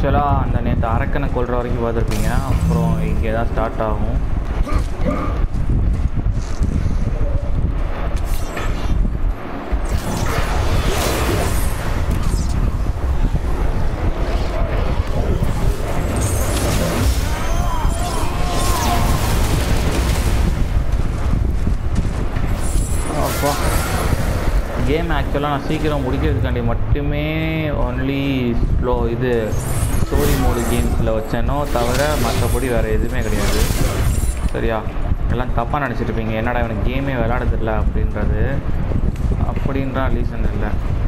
ஆக்சுவலாக அந்த நேற்று அரக்கனை கொல்ற வரைக்கும் பார்த்துருப்பீங்க அப்புறம் இங்கே தான் ஸ்டார்ட் ஆகும் அப்பா கேம் ஆக்சுவலாக நான் சீக்கிரம் முடிக்கிறதுக்காண்டி மட்டுமே ஒன்லி ஸ்லோ இது ஸ்டோரி மோடு கேம்ஸில் வச்சேனோ தவிர மற்றபடி வேறு எதுவுமே கிடையாது சரியா எல்லாம் தப்பாக நினச்சிட்டு இருப்பீங்க என்னடா இவனுக்கு கேமே விளையாடுறதில்ல அப்படின்றது அப்படின்ற ரீசன் இல்லை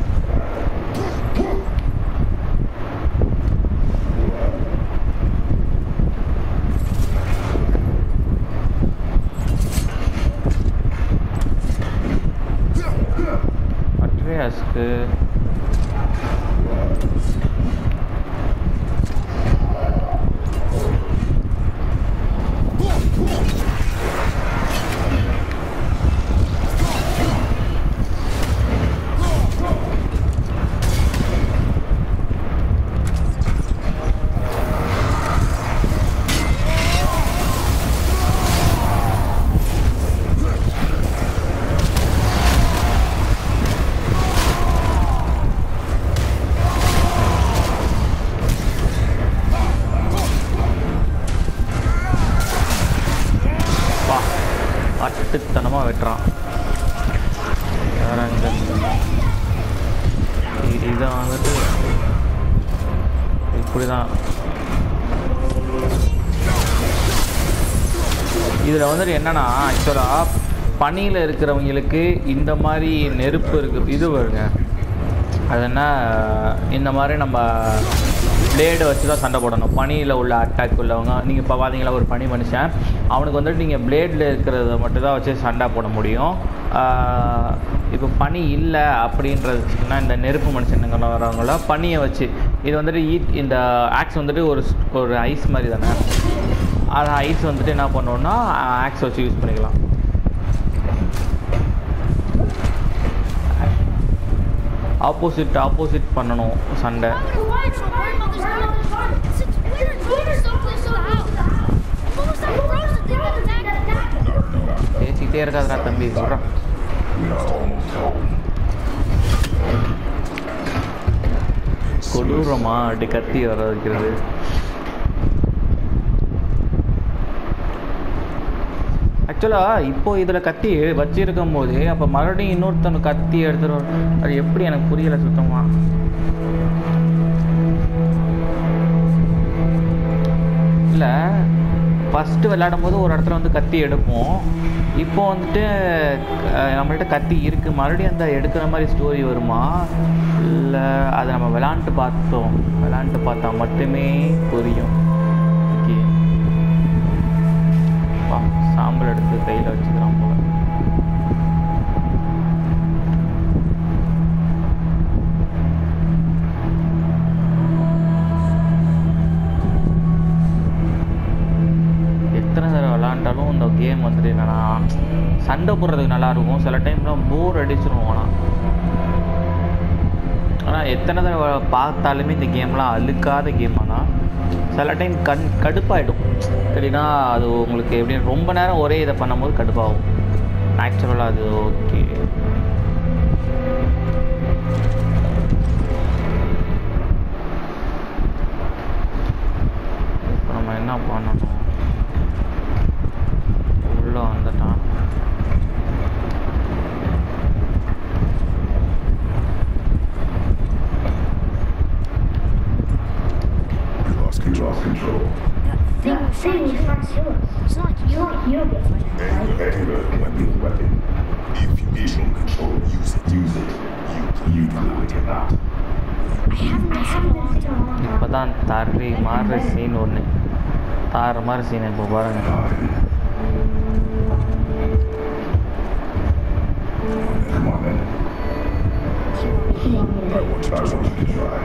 அட்ரியாஸ்க்கு வா அட்டுத்தனமாக வெட்டுறான் வேற எங்க இ- இதை வந்துட்டு இப்படி தான் இதில் வந்துட்டு என்னன்னா ஆக்சுவலாக பனியில் இருக்கிறவங்களுக்கு இந்த மாதிரி நெருப்பு இருக்கு இது வருங்க அது என்ன இந்த மாதிரி நம்ம பிளேடை வச்சு தான் சண்டை போடணும் பனியில் உள்ள அட்டாக் உள்ளவங்க நீங்கள் இப்போ பார்த்தீங்களா ஒரு பனி மனுஷன் அவனுக்கு வந்துட்டு நீங்கள் பிளேடில் இருக்கிறத மட்டும் தான் வச்சு சண்டை போட முடியும் இப்போ பனி இல்லை அப்படின்றதுன்னா இந்த நெருப்பு மனுஷனுங்க வரவங்கள பனியை வச்சு இது வந்துட்டு ஈட் இந்த ஆக்ஸ் வந்துட்டு ஒரு ஸ்- ஒரு ஐஸ் மாதிரி தானே அது ஐஸ் வந்துட்டு என்ன பண்ணோன்னா ஆக்ஸ் வச்சு யூஸ் பண்ணிக்கலாம் ஆப்போசிட் ஆப்போசிட் பண்ணணும் சண்டை Why are so worried about this girl? Since we're we're so close to the house. What was that frozen thing that attacked? பேசிக்கிட்டே இருக்காதுடா தம்பி சொல்கிறேன் கொடூரமா அப்படி கத்தி வர வைக்கிறது ஆக்சுவலாக இப்போ இதில் கத்தி வச்சிருக்கும் போது அப்போ மறுபடியும் இன்னொருத்தவங்க கத்தி எடுத்துட்டு வர- அது எப்படி எனக்கு புரியல சுத்தமாக இல்லை ஃபஸ்ட்டு விளையாடும் போது ஒரு இடத்துல வந்து கத்தி எடுப்போம் இப்போ வந்துட்டு அஹ், நம்மள்ட்ட கத்தி இருக்குது மறுபடியும் அந்த எடுக்கிற மாதிரி ஸ்டோரி வருமா இல்லை அதை நம்ம விளாண்டுட்டு பார்த்தோம் விளாண்டுட்டு பார்த்தா மட்டுமே புரியும் ஓகே பா சாம்பல் எடுத்து கையில் வச்சுக்கிறான் போல எத்தனை தடவை விளாண்டாலும் இந்த கேம் வந்துட்டு என்னன்னா சண்டை போடுறதுக்கு நல்லா இருக்கும் சில டைம்லாம் போர் அடிச்சிரும் ஆனால் ஆனால் எத்தனை தடவை பார்த்தாலுமே இந்த கேம்லாம் அழுக்காத கேம் ஆனால் சில டைம் கண் கடுப்பாயிடும் எப்படின்னா அது உங்களுக்கு எப்படி ரொம்ப நேரம் ஒரே இதை பண்ணும்போது கடுப்பாகும் நேச்சுரலாக அது ஓகே இப்போ நம்ம என்ன பண்ணணும் உள்ளே வந்துட்டான் We lost control. control. Thing was trying to run to us. It's not like you. Activate weapon. weapon. If you gain control, use it. Use it. You, you do it enough. I haven't been so long. இப்போ தான் தறி மாறுற scene ஒன்று தார மாதிரி scene இப்போ பாருங்க Come on, then. I want to try something to try.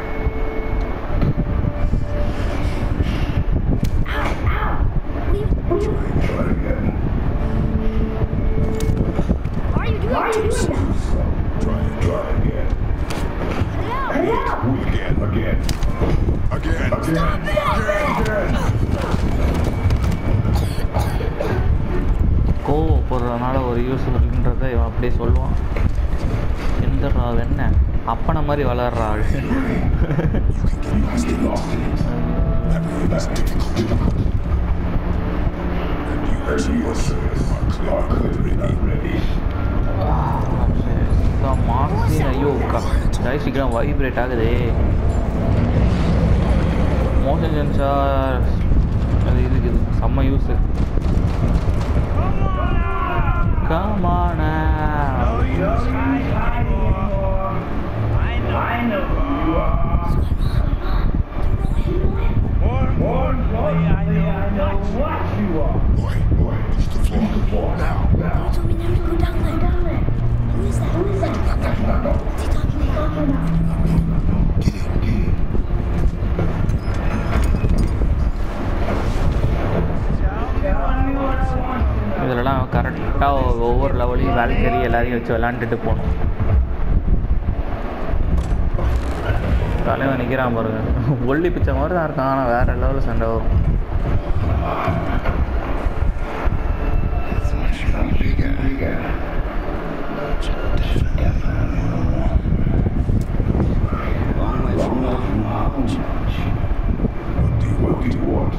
Try, try again. Why are you doing that? Too slow. Try it. Try again. Cut it out. Again. Again. Again. கோவப்படுறதுனால ஒரு use இல்லைன்றதை இவன் அப்படியே சொல்லுவான் எந்தடா என்ன அப்பனை மாதிரி வளர்றா ஆள் You can get lost in lost in That room is difficult. And you as yourself are Clark ready, ready. மாசி ஐயோ கை சீக்கிரம் வைப்ரேட் ஆகுதே மோஷன் சென்சார் அது இதுக்கு இது செம்ம யூஸ் கமான Boy, boy, it's the floor, the floor. Now, now. You told me never to go down there. Down there. Who is that? Who is that? No, no, What's he talking about? Get in, get in. இதெல்லாம் கரெக்டாக ஒவ்வொரு லெவலையும் வேல்கரி எல்லாரையும் வச்சு விளாண்டுட்டு போகணும் தலைவன் நிற்கிறான் பாருங்க ஒல்லி பிச்சை மாதிரி தான் இருக்கான் ஆனால் வேறு லெவலில் சண்டை வரும் What do you want? What do you want?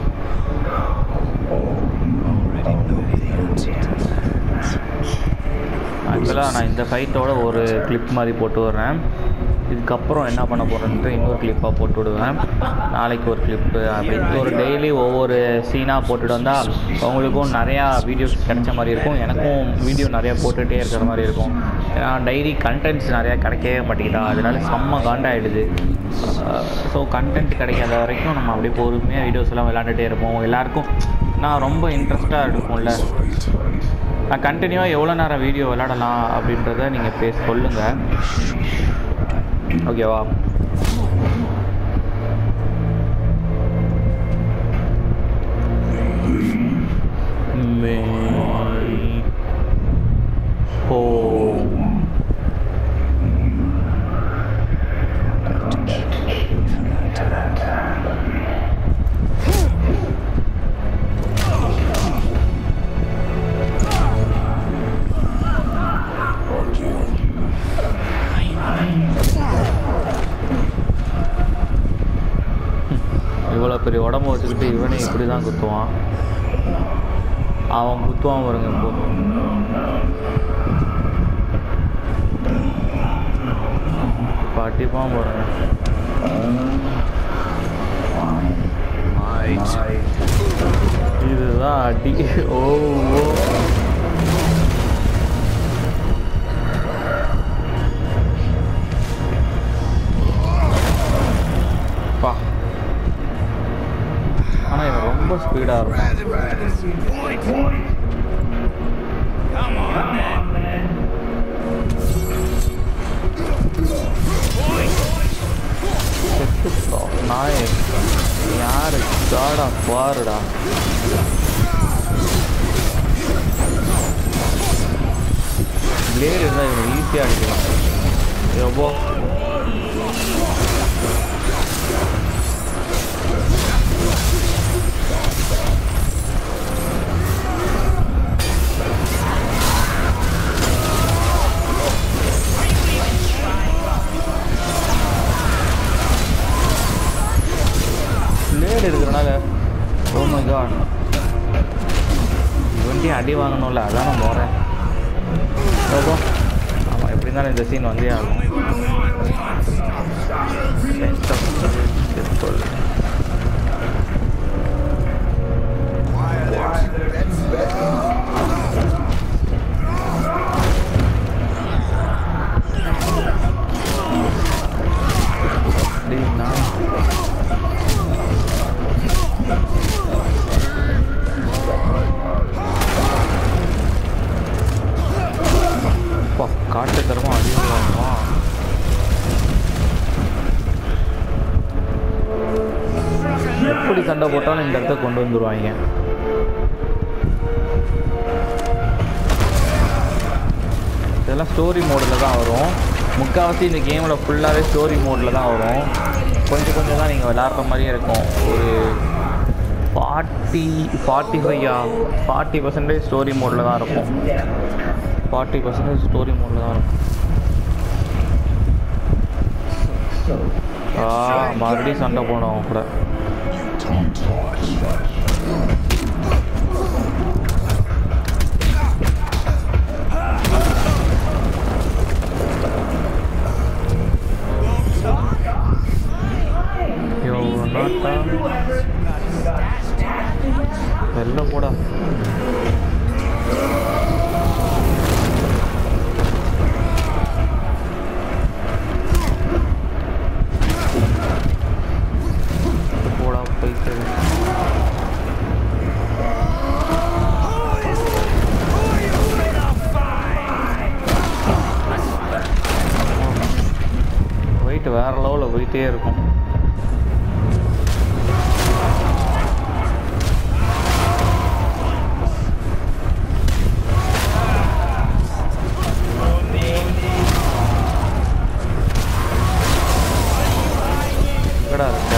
ஆக்சுவலாக நான் இந்த ஃபைட்டோட ஒரு கிளிப் மாதிரி போட்டு விட்றேன் இதுக்கப்புறம் என்ன பண்ண போகிறேன்ட்டு இன்னொரு கிளிப்பாக போட்டு விடுவேன் நாளைக்கு ஒரு கிளிப்பு அப்படி ஒரு டெய்லி ஒவ்வொரு சீனாக போட்டுட்டு வந்தால் உங்களுக்கும் நிறையா வீடியோஸ் கிடைச்ச மாதிரி இருக்கும் எனக்கும் வீடியோ நிறையா போட்டுகிட்டே இருக்கிற மாதிரி இருக்கும் ஏன்னா டைரி கண்டென்ட்ஸ் நிறையா கிடைக்கவே மாட்டேங்குதா அதனால செம்ம காண்டாயிடுது ஸோ கண்டென்ட் கிடைக்காத வரைக்கும் நம்ம அப்படியே பொறுமையாக வீடியோஸ் எல்லாம் விளாண்டுட்டே இருப்போம் எல்லாருக்கும் நான் ரொம்ப இன்ட்ரெஸ்ட்டாக இருக்கும்ல நான் கண்டினியூவாக எவ்வளோ நேரம் வீடியோ விளாடலாம் அப்படின்றத நீங்கள் பேச சொல்லுங்கள் ஓகேவா மே ஹோம் இவ்வளோ பெரிய உடம்ப வச்சுக்கிட்டு இவனே இப்படி தான் குத்துவான் அவன் குத்துவான் பாருங்க இப்போ இப்போ அடிப்பான் பாருங்க இதுதான் அடி ஓ ஓ பா ஆனால் இவன் ரொம்ப ஸ்பீடாக இருக்கும் செத்துப்பா நாயே யாரு காடா பாருடா பிளேடு இருந்தால் இவனை ஈஸியாக அடிக்கலாம் எவ்வளோ பிளேடு இருக்கிறனால ஓ மை காட் இவன்ட்டையும் அடி வாங்கணும்ல அதான் நான் போகிறேன் ஓகோ ஆமாம் எப்படி இருந்தாலும் இந்த சீன் வந்தே ஆகும் சொல்லு டேய் நான் அப்பா காட்டு தரமா அதிகமாகுமா எப்படி சண்டை போட்டாலும் இந்த இடத்த கொண்டு வந்துருவாங்க இதெல்லாம் ஸ்டோரி மோடில் தான் வரும் முக்கால்வாசி இந்த கேமில் ஃபுல்லாகவே ஸ்டோரி மோடில் தான் வரும் கொஞ்சம் கொஞ்சம் தான் நீங்கள் விளாட்ற மாதிரியே இருக்கும் ஒரு ஃபார்ட்டி ஃபார்ட்டி ஃபைவா ஃபார்ட்டி பர்சன்டேஜ் ஸ்டோரி மோடில் தான் இருக்கும் ஃபார்ட்டி பர்சன்டேஜ் ஸ்டோரி மோடில் தான் இருக்கும் ஆ மறுபடியும் சண்டை போனோம் அவன் கூட Tongue touch. எவ்வளோட்டா வெளில போடா போடா போயிட்டு வெயிட் வேற லெவலில் போயிட்டே இருக்கும் எங்கடா இருக்க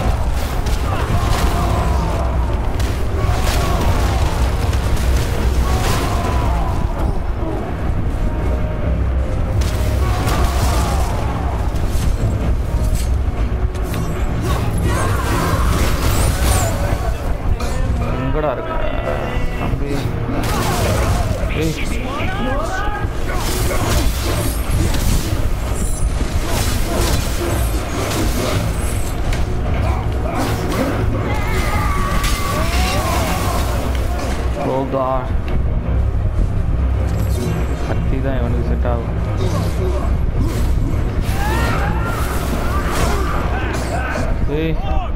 எங்கடா இருக்க தம்பி ஏய் Oh god. கத்தி தான் இவனுக்கு செட் ஆகும் ஏய்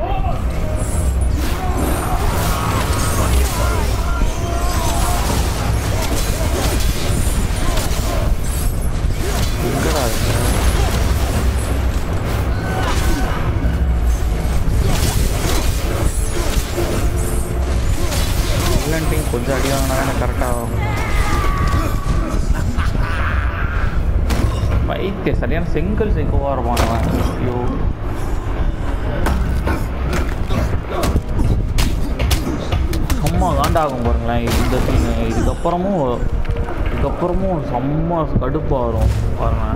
எங்கடா இருக்க? வில்லன்ட்டையும் கொஞ்சம் அடி வாங்கினா தானே கரெக்டாக ஆகும் பைக்கு சரியான செங்கல் செங்கோவாக இருப்பான் அவன். ஐயோ செம்ம காண்டாகும் பாருங்களேன் இந்த சீனு இதுக்கப்புறமும் இதுக்கப்புறமும் செம்ம கடுப்பாக வரும் பாருங்களேன்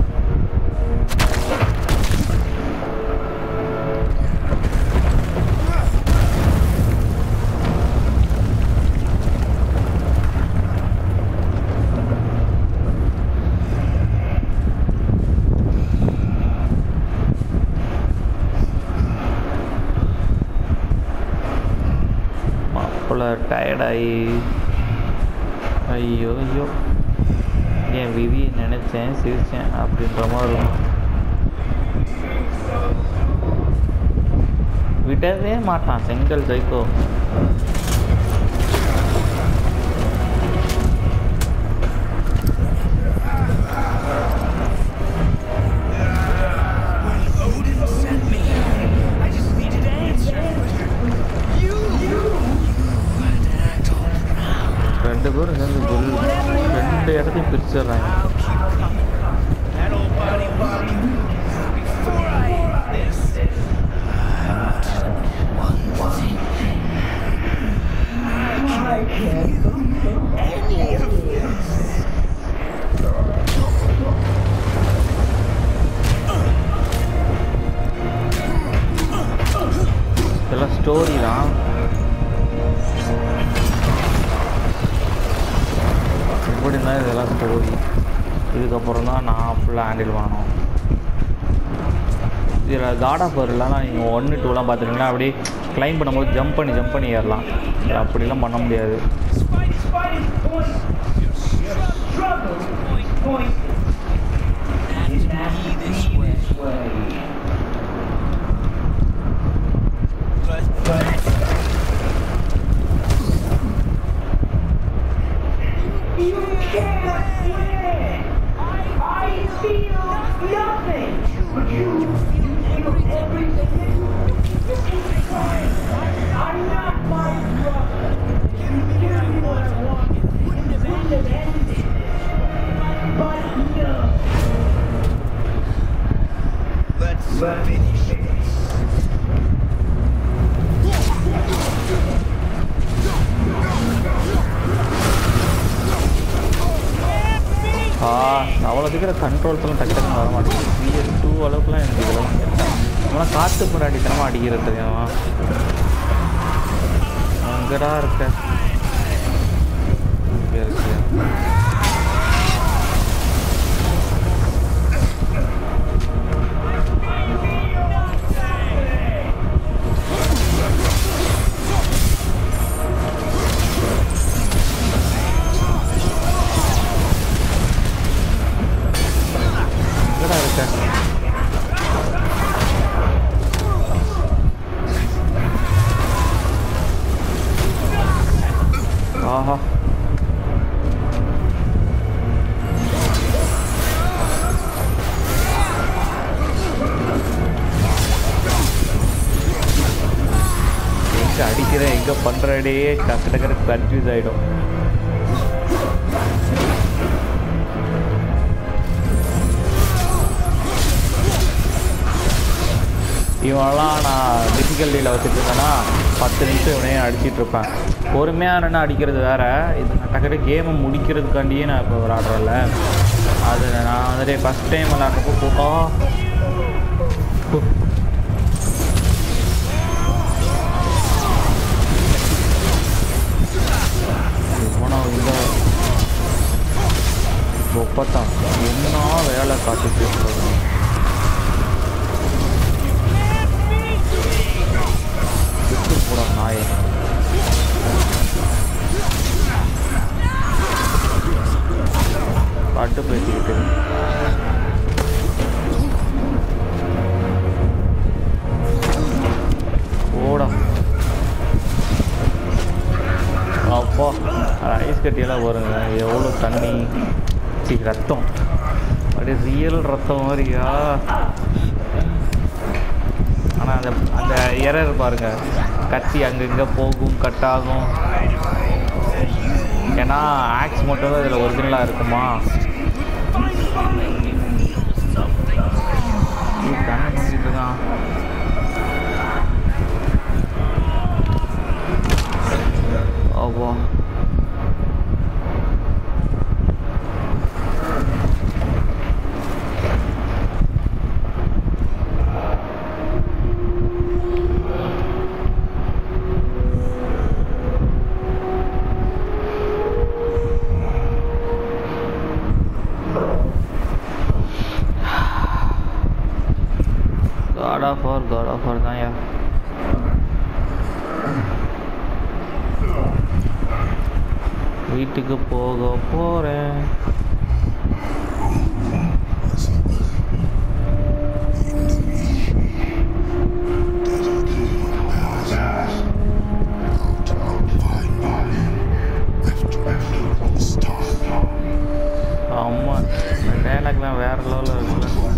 மாப்பிள்ள டயர்டாகி ஐயோ ஐயோ என் விதியை நினச்சேன் சிரித்தேன் அப்படின்ற மாதிரி இருக்கும் விடவே மாட்டான் செங்கல் சைக்கோ ரெண்டு பேரும் சேர்ந்து கொல் ரெண்டு இடத்தையும் பிரிச்சிடுறாங்க இதெல்லாம் ஸ்டோரி தான் எப்படி இருந்தாலும் இதெல்லாம் ஸ்டோரி இதுக்கப்புறம் தான் நான் ஃபுல்லாக ஹேண்டில் பண்ணணும் இதில் காட் ஆஃப் வரலாம் நீங்கள் ஒன்று டூலாம் பார்த்துருக்கீங்களா அப்படியே கிளைம் பண்ணும்போது ஜம்ப் பண்ணி ஜம்ப் பண்ணி ஏறலாம் இதுல அப்படிலாம் பண்ண முடியாது இருக்கிற கண்ட்ரோல்ஸ்லாம் டக்கு டக்குன்னு வர மாட்டேங்குது பிஎஸ் டூ அளவுக்குலாம் எனக்கு இதெல்லாம் நம்மளாம் காற்று முன்னாடி தனமாக அடிக்கிறது தெரியுமா அங்கடா இருக்க இங்கே இருக்கு எங்கடா இருக்க ஆஹா எங்க அடிக்கிற எங்க பண்றடே டக்கு டக்குனு கன்ஃபியூஸ் ஆயிடும் இவனெல்லாம் நான் டிஃபிகல்ட்டியில் வச்சுட்டு இருந்தேன்னா பத்து நிமிஷம் இவனையும் அடிச்சிட்டு இருப்பேன் பொறுமையாக நின்று அடிக்கிறது வேற இது நான் டக்குனு கேமை முடிக்கிறதுக்காண்டியே நான் இப்போ விளாட்றேன்ல அது நான் வந்துட்டு ஃபஸ்ட் டைம் விளாட்றப்போ போட்டா இவனா இந்த ஒப்பத்தான் என்ன வேலை காட்டிட்டு இருக்கிறது விட்டு போடா நாயை பாட்டு பேசிக்கிட்டு போடா அப்பா ஐஸ் கட்டியெல்லாம் வருங்க எவ்வளோ தண்ணி சி ரத்தம் அப்படியே ரியல் ரத்தம் மாதிரியா ஆனால் அந்த அந்த எரர் பாருங்க கத்தி அங்கங்கே போகும் கட் ஆகும் ஏன்னா ஆக்ஸ் மட்டும் தான் இதில் ஒரிஜினலாக இருக்குமா ஐயோ, கண்ணை நோண்டிட்டு இருக்கான் அப்பா God of war God of war தான் யா வீட்டுக்கு போக போகிறேன் அம்மா டைலாக்லாம் வேற லெவலில் இருக்குல்ல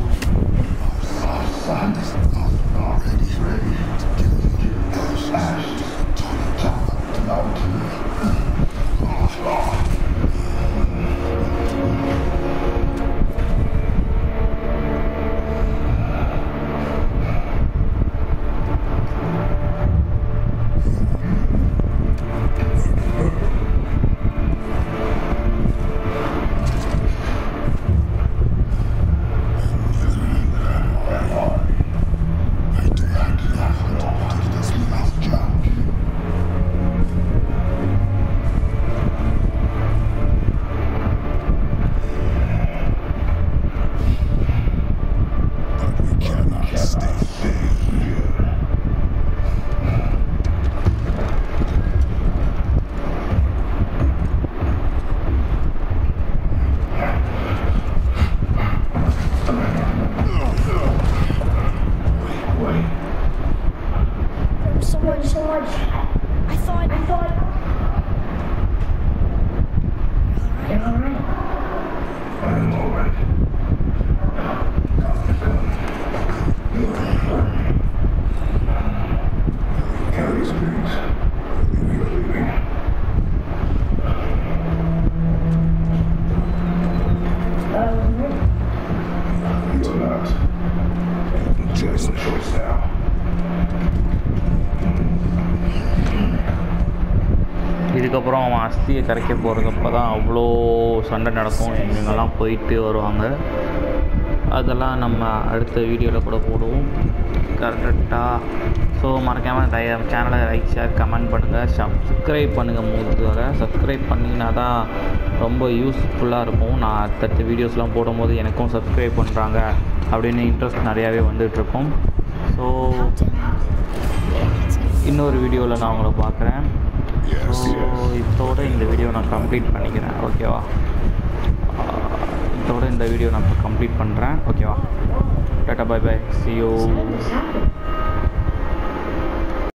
Someone, someone. I thought, I thought. You're alright. I'm alright. Kelly speaks. We are leaving. You're not. Just a choice now. இதுக்கு அதுக்கப்புறம் அவன் அஸ்தியை கரைக்க போகிறதப்ப தான் அவ்வளோ சண்டை நடக்கும் இவங்கெல்லாம் போயிட்டு வருவாங்க அதெல்லாம் நம்ம அடுத்த வீடியோவில் கூட போடுவோம் கரெக்டாக ஸோ மறக்காமல் டய சேனலை லைக் ஷேர் கமெண்ட் பண்ணுங்கள் சப்ஸ்கிரைப் பண்ணுங்கள் மூணு வர சப்ஸ்கிரைப் பண்ணிங்கன்னா தான் ரொம்ப யூஸ்ஃபுல்லாக இருக்கும் நான் அடுத்தடுத்த வீடியோஸ்லாம் போடும்போது எனக்கும் சப்ஸ்கிரைப் பண்ணுறாங்க அப்படின்னு இன்ட்ரெஸ்ட் நிறையாவே வந்துட்டுருக்கும் ஸோ இன்னொரு வீடியோவில் நான் உங்களை பார்க்குறேன் ஸோ இதோட இந்த வீடியோ நான் கம்ப்ளீட் பண்ணிக்கிறேன் ஓகேவா இதோட இந்த வீடியோ நான் கம்ப்ளீட் பண்ணுறேன் ஓகேவா tata bye bye see you